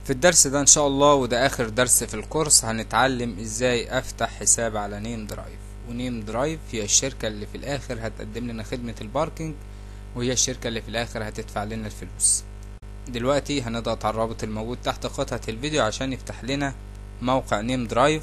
في الدرس ده ان شاء الله وده اخر درس في الكورس هنتعلم ازاي افتح حساب على نيم درايف ونيم درايف هي الشركة اللي في الاخر هتقدم لنا خدمة الباركينج وهي الشركة اللي في الاخر هتدفع لنا الفلوس دلوقتي هنضغط على الرابط الموجود تحت قطعة الفيديو عشان يفتح لنا موقع نيم درايف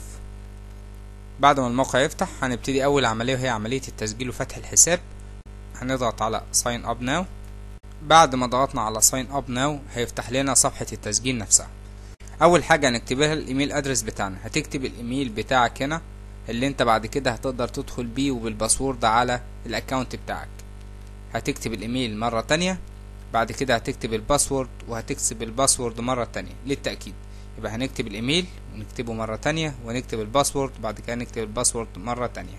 بعد ما الموقع يفتح هنبتدي اول عملية وهي عملية التسجيل وفتح الحساب هنضغط على sign up now بعد ما ضغطنا على sign up now هيفتح لنا صفحة التسجيل نفسها اول حاجة هنكتبها الايميل ادرس بتاعنا هتكتب الايميل بتاعك هنا اللي انت بعد كده هتقدر تدخل بيه وبالباسورد على الاكونت بتاعك هتكتب الايميل مرة تانية بعد كده هتكتب الباسورد وهتكتب الباسورد مرة تانية للتأكيد يبقى هنكتب الايميل ونكتبه مرة تانية ونكتب الباسورد بعد كده نكتب الباسورد مرة تانية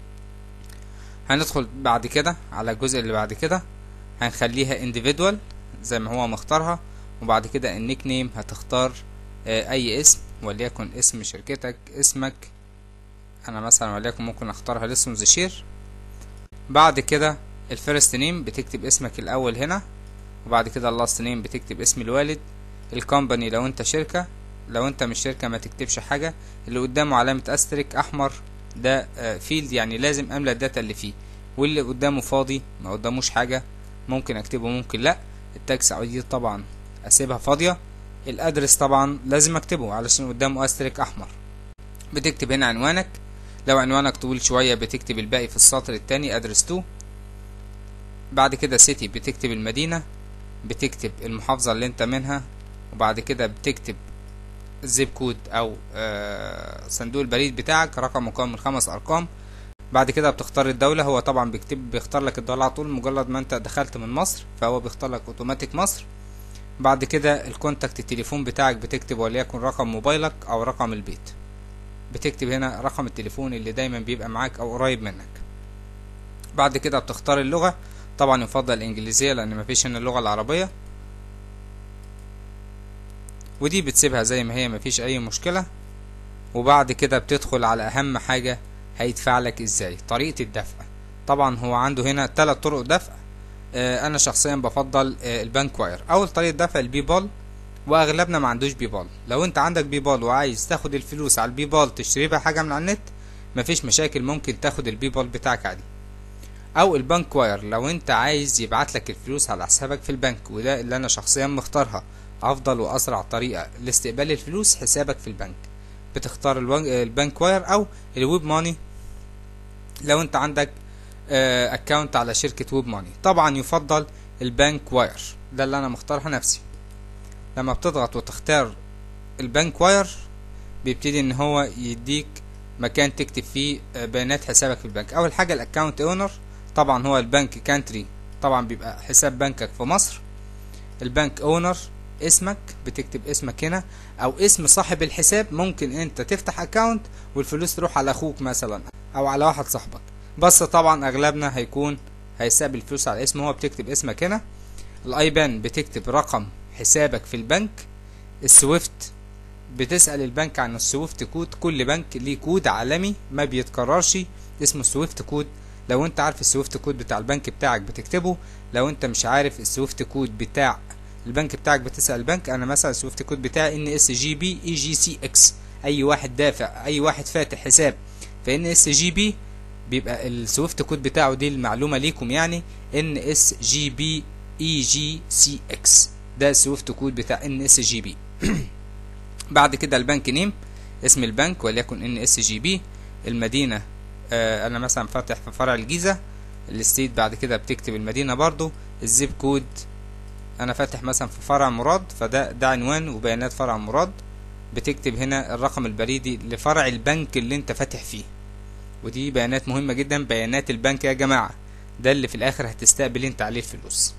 هندخل بعد كده على الجزء اللي بعد كده هنخليها individual زي ما هو مختارها وبعد كده النيك نيم هتختار اي اسم وليكن اسم شركتك اسمك انا مثلا وليكن ممكن اختارها لسون زشير بعد كده الفيرست نيم بتكتب اسمك الاول هنا وبعد كده اللاست نيم بتكتب اسم الوالد الكومباني لو انت شركة لو انت مش شركة ما تكتبش حاجة اللي قدامه علامة استريك احمر ده فيلد يعني لازم املى الداتا اللي فيه واللي قدامه فاضي ما قداموش حاجة ممكن اكتبه ممكن لا التاكس اي طبعا اسيبها فاضية الادرس طبعا لازم اكتبه علشان قدامه استريك احمر بتكتب هنا عنوانك لو عنوانك طويل شوية بتكتب الباقي في السطر التاني ادرس 2 بعد كده سيتي بتكتب المدينة بتكتب المحافظة اللي انت منها وبعد كده بتكتب الزيب كود او آه صندوق البريد بتاعك رقم مكون من خمس ارقام بعد كده بتختار الدولة هو طبعا بيكتب بيختار لك الدولة على طول مجرد ما انت دخلت من مصر فهو بيختار لك اوتوماتيك مصر بعد كده الكونتاكت التليفون بتاعك بتكتب وليكن رقم موبايلك او رقم البيت بتكتب هنا رقم التليفون اللي دايما بيبقى معاك او قريب منك بعد كده بتختار اللغة طبعا يفضل الانجليزية لان مفيش هنا اللغة العربية ودي بتسيبها زي ما هي مفيش اي مشكلة وبعد كده بتدخل على اهم حاجة هيدفع لك ازاي طريقة الدفع طبعا هو عنده هنا ثلاث طرق دفع آه انا شخصيا بفضل آه البنك واير اول طريقة دفع البيبال واغلبنا ما عندوش بيبال لو انت عندك بيبال وعايز تاخد الفلوس على البيبال تشتري بيها حاجة من على النت مفيش مشاكل ممكن تاخد البيبال بتاعك عادي او البنك واير لو انت عايز يبعت لك الفلوس على حسابك في البنك وده اللي انا شخصيا مختارها افضل واسرع طريقة لاستقبال الفلوس حسابك في البنك بتختار البنك واير او الويب ماني لو انت عندك اكونت على شركة ويب ماني طبعا يفضل البنك واير ده اللي انا مختارها نفسي لما بتضغط وتختار البنك واير بيبتدي ان هو يديك مكان تكتب فيه بيانات حسابك في البنك اول حاجة الاكونت اونر طبعا هو البنك كانتري طبعا بيبقى حساب بنكك في مصر البنك اونر اسمك بتكتب اسمك هنا او اسم صاحب الحساب ممكن انت تفتح اكونت والفلوس تروح على اخوك مثلا او على واحد صاحبك بس طبعا اغلبنا هيكون هيساب الفلوس على اسمه هو بتكتب اسمك هنا الايبان بتكتب رقم حسابك في البنك السويفت بتسأل البنك عن السويفت كود كل بنك ليه كود عالمي ما بيتكررش اسمه السويفت كود لو انت عارف السويفت كود بتاع البنك بتاعك بتكتبه لو انت مش عارف السويفت كود بتاع البنك بتاعك بتسأل البنك انا مثلا السويفت كود بتاعي ان اس جي بي اي جي سي اكس اي واحد دافع اي واحد فاتح حساب في ان اس جي بي بيبقى السويفت كود بتاعه دي المعلومة ليكم يعني ان اس جي بي اي جي سي اكس ده السويفت كود بتاع ان اس جي بي بعد كده البنك نيم اسم البنك وليكن ان اس جي بي المدينة آه انا مثلا فاتح في فرع الجيزة الستيت بعد كده بتكتب المدينة برضو الزيب كود انا فاتح مثلا في فرع مراد فده ده عنوان وبيانات فرع مراد بتكتب هنا الرقم البريدي لفرع البنك اللي انت فاتح فيه ودي بيانات مهمة جدا بيانات البنك يا جماعة ده اللي في الاخر هتستقبل انت عليه الفلوس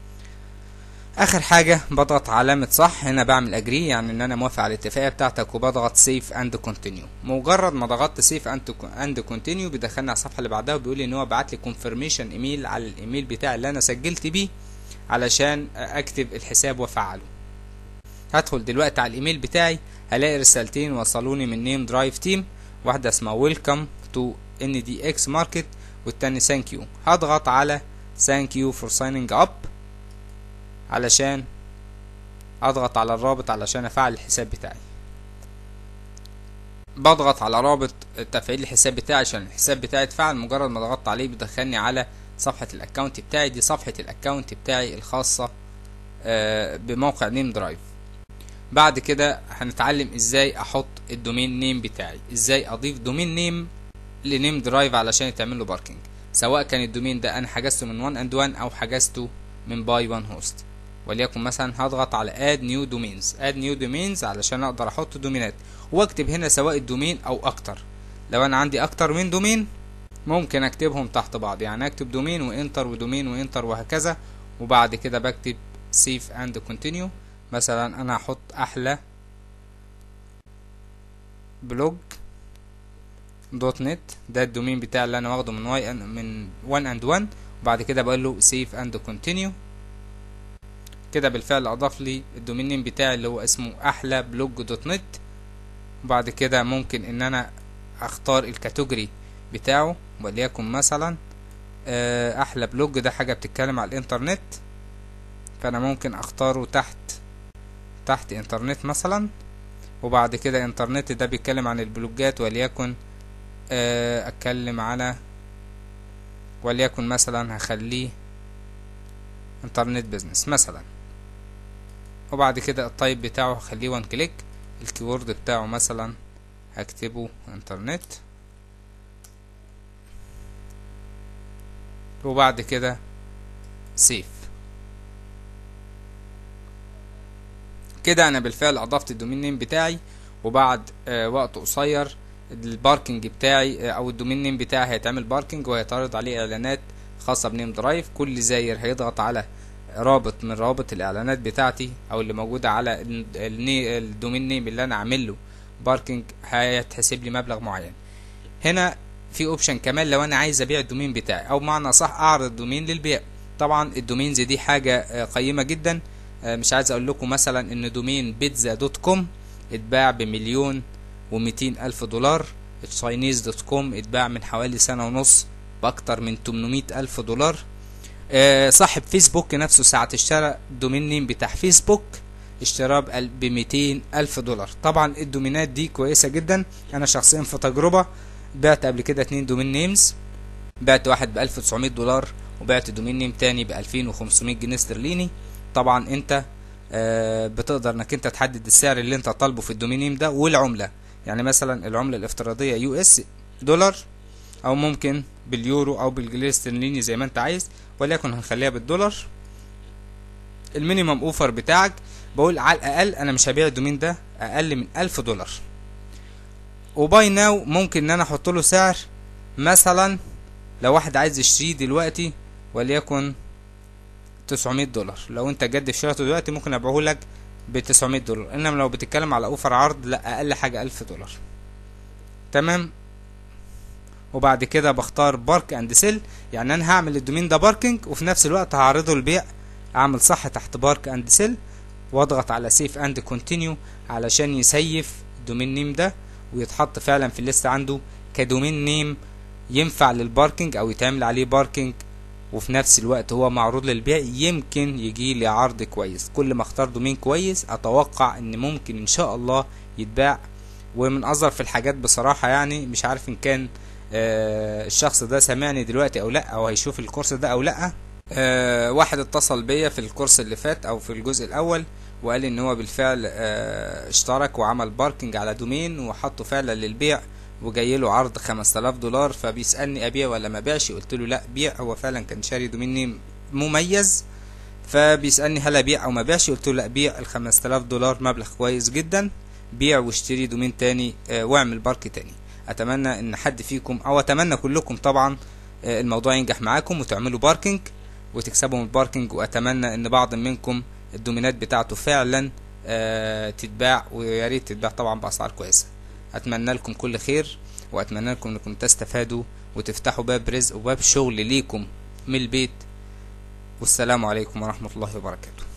اخر حاجة بضغط علامة صح هنا بعمل اجري يعني ان انا موافق على الاتفاقية بتاعتك وبضغط سيف اند كونتينيو مجرد ما ضغطت سيف اند كونتينيو بيدخلني على الصفحة اللي بعدها وبيقول لي ان هو بعت لي كونفirmation ايميل على الايميل بتاعي اللي انا سجلت بيه علشان اكتب الحساب وافعله هدخل دلوقتي على الايميل بتاعي هلاقي رسالتين وصلوني من نيم درايف تيم واحدة اسمها ويلكم تو ان دي اكس ماركت والتاني ثانك يو هضغط على ثانك يو فور سايننج اب علشان اضغط على الرابط علشان افعل الحساب بتاعي بضغط على رابط تفعيل الحساب بتاعي عشان الحساب بتاعي يتفعل مجرد ما ضغطت عليه بيدخلني على صفحة الاكونت بتاعي دي صفحة الاكونت بتاعي الخاصة بموقع نيم درايف بعد كده هنتعلم ازاي احط الدومين نيم بتاعي ازاي اضيف دومين نيم لنيم درايف علشان يتعمل له باركينج سواء كان الدومين ده انا حجزته من 1 اند 1 او حجزته من باي 1 هوست وليكن مثلا هضغط على اد نيو دومينز اد نيو دومينز علشان اقدر احط دومينات واكتب هنا سواء الدومين او اكتر لو انا عندي اكتر من دومين ممكن اكتبهم تحت بعض يعني اكتب دومين وانتر ودومين وانتر وهكذا وبعد كده بكتب سيف اند كونتينيو مثلا انا هحط احلى بلوج دوت نت ده الدومين بتاعي اللي انا واخده من واي من 1 اند 1 وبعد كده بقول له سيف اند كونتينيو كده بالفعل اضاف لي الدومين نيم بتاعي اللي هو اسمه احلى بلوج دوت نت وبعد كده ممكن ان انا اختار الكاتيجوري بتاعه وليكن مثلا احلى بلوج ده حاجه بتتكلم على الانترنت فانا ممكن اختاره تحت تحت انترنت مثلا وبعد كده انترنت ده بيتكلم عن البلوجات وليكن اتكلم على وليكن مثلا هخليه انترنت بيزنس مثلا وبعد كده التايب بتاعه هخليه وان كليك الكيورد بتاعه مثلا هكتبه انترنت وبعد كده سيف كده انا بالفعل اضفت الدومين نيم بتاعي وبعد آه وقت قصير الباركنج بتاعي آه او الدومين نيم بتاعي هيتعمل باركنج وهيتعرض عليه اعلانات خاصه بنيم درايف كل زاير هيضغط على رابط من روابط الاعلانات بتاعتي او اللي موجوده على الدومين نيم اللي انا عامل له باركنج هيتحسب لي مبلغ معين هنا في اوبشن كمان لو انا عايز ابيع الدومين بتاعي او معنى صح اعرض الدومين للبيع طبعا الدومينز دي حاجه قيمه جدا مش عايز اقول لكم مثلا ان دومين بيتزا دوت كوم اتباع بمليون ومئتين الف دولار التشاينيز دوت كوم اتباع من حوالي سنة ونص باكتر من 800 الف دولار صاحب فيسبوك نفسه ساعة اشترى الدومين نيم بتاع فيسبوك اشتراه ب 200 الف دولار طبعا الدومينات دي كويسة جدا انا شخصيا في تجربة بعت قبل كده اتنين دومين نيمز بعت واحد ب 1900 دولار وبعت دومين نيم تاني ب 2500 جنيه استرليني طبعا انت آه بتقدر انك انت تحدد السعر اللي انت طالبه في الدومين نيم ده والعمله يعني مثلا العمله الافتراضيه يو اس دولار او ممكن باليورو او بالجنيه الاسترليني زي ما انت عايز وليكن هنخليها بالدولار المينيمم اوفر بتاعك بقول على الاقل انا مش هبيع الدومين ده اقل من ألف دولار وباي ناو ممكن ان انا احط له سعر مثلا لو واحد عايز يشتريه دلوقتي وليكن 900 دولار لو انت جد في شراته دلوقتي ممكن ابيعه لك ب 900 دولار انما لو بتتكلم على اوفر عرض لا اقل حاجه 1000 دولار تمام وبعد كده بختار بارك اند سيل يعني انا هعمل الدومين ده باركينج وفي نفس الوقت هعرضه للبيع اعمل صح تحت بارك اند سيل واضغط على سيف اند كونتينيو علشان يسيف الدومين نيم ده ويتحط فعلا في الليست عنده كدومين نيم ينفع للباركينج او يتعمل عليه باركينج وفي نفس الوقت هو معروض للبيع يمكن يجي لي عرض كويس كل ما اختار دومين كويس اتوقع ان ممكن ان شاء الله يتباع ومن اظرف الحاجات بصراحة يعني مش عارف ان كان آه الشخص ده سامعني دلوقتي او لا او هيشوف الكورس ده او لا آه واحد اتصل بيا في الكورس اللي فات او في الجزء الاول وقال ان هو بالفعل آه اشترك وعمل باركنج على دومين وحطه فعلا للبيع وجاي له عرض 5000 دولار فبيسالني ابيع ولا ما بيعش قلت له لا بيع هو فعلا كان شاري دومين نيم مميز فبيسالني هل ابيع او ما بيعش قلت له لا بيع ال 5000 دولار مبلغ كويس جدا بيع واشتري دومين تاني آه واعمل بارك تاني اتمنى ان حد فيكم او اتمنى كلكم طبعا آه الموضوع ينجح معاكم وتعملوا باركينج وتكسبوا من الباركينج واتمنى ان بعض منكم الدومينات بتاعته فعلا آه تتباع ويا ريت تتباع طبعا باسعار كويسه اتمنى لكم كل خير واتمنى لكم انكم تستفادوا وتفتحوا باب رزق وباب شغل ليكم من البيت والسلام عليكم ورحمه الله وبركاته